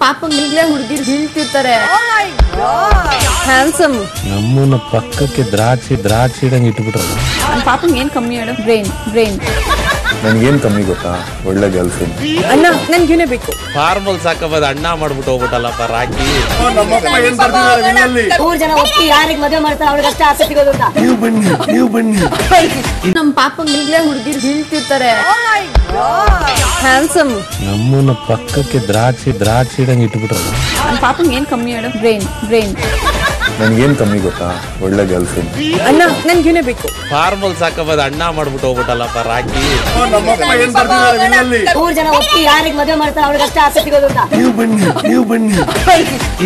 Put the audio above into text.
ಪಾಪಂಗ್ ಈಗ್ಲೇ ಹುಡುಗಿರ್ ಬೀಳ್ತಿರ್ತಾರೆ ಹ್ಯಾಂಡ್ಸಮ್ ನಮ್ಮನ್ನ ಪಕ್ಕಕ್ಕೆ ದ್ರಾಕ್ಷಿ ದ್ರಾಕ್ಷಿ ಇಡಂಗೆ ಇಟ್ಬಿಟ್ರಲ್ಲ ನನ್ ಪಾಪಂಗ್ ಏನ್ ಕಮ್ಮಿ ಹೇಳು ಬ್ರೈನ್ ಬ್ರೈನ್ ನನ್ಗೇನ್ ಕಮ್ಮಿ ಗೊತ್ತಾ ಒಳ್ಳೆ ಗರ್ಲ್ ಫ್ರೆಂಡ್ ಅಣ್ಣ ನನ್ಗೆ ಇವನೇ ಬೇಕು ಫಾರ್ಮಲ್ ಸಾಕಬಾದ ಅಣ್ಣ ಮಾಡ್ಬಿಟ್ಟು ಹೋಗ್ಬಿಟ್ಟಲ್ಲಪ್ಪ ರಾಕಿ ನಮ್ಮಪ್ಪ ಏನ್ ಬರ್ತಿದ್ದಾರೆ ನಿನ್ನಲ್ಲಿ ಮೂರ್ ಜನ ಒಪ್ಪಿ ಯಾರಿಗ್ ಮದುವೆ ಮಾಡ್ತಾರೆ ಅವ್ರಿಗೆ ಅಷ್ಟೇ ಆಸೆ ಸಿಗೋದು ಅಂತ ನೀವು ಬನ್ನಿ ನೀವು ಬನ್ನಿ ನಮ್ ಪಾಪಂಗ್ ಈಗ್ಲೇ ಹುಡುಗಿರ್ ಬೀಳ್ತಿರ್ತಾರೆ ಹ್ಯಾಂಡ್ಸಮ್ ನಮ್ಮನ್ನ ಪಕ್ಕಕ್ಕೆ ದ್ರಾಕ್ಷಿ ದ್ರಾಕ್ಷಿ ಇಡಂಗೆ ಇಟ್ಬಿಟ್ರಲ್ಲ ನನ್ ಪಾಪಂಗ್ ಏನ್ ಕಮ್ಮಿ ಹೇಳು ಬ್ರೈನ್ ಬ್ರೈನ್ ನನ್ಗೇನ್ ಕಮ್ಮಿ ಗೊತ್ತಾ ಒಳ್ಳೆ ಗರ್ಲ್ ಫ್ರೆಂಡ್ ಅಣ್ಣ ನನ್ಗೆ ಇವನೇ ಬೇಕು ಫಾರ್ಮಲ್ ಸಾಕಬಾದ ಅಣ್ಣ ಮಾಡ್ಬಿಟ್ಟು ಹೋಗ್ಬಿಟ್ಟಲ್ಲಪ್ಪ ರಾಕಿ ನಮ್ಮಪ್ಪ ಏನ್ ಬರ್ತಿದ್ದಾರೆ ನಿನ್ನಲ್ಲಿ ಮೂರ್ ಜನ ಒಪ್ಪಿ ಯಾರಿಗ್ ಮದುವೆ ಮಾಡ್ತಾರೆ ಅವ್ರಿಗೆ ಅಷ್ಟೇ ಆಸೆ ಸಿಗೋದು ಅಂತ ನೀವು ಬನ್ನಿ ನೀವು ಬನ್ನಿ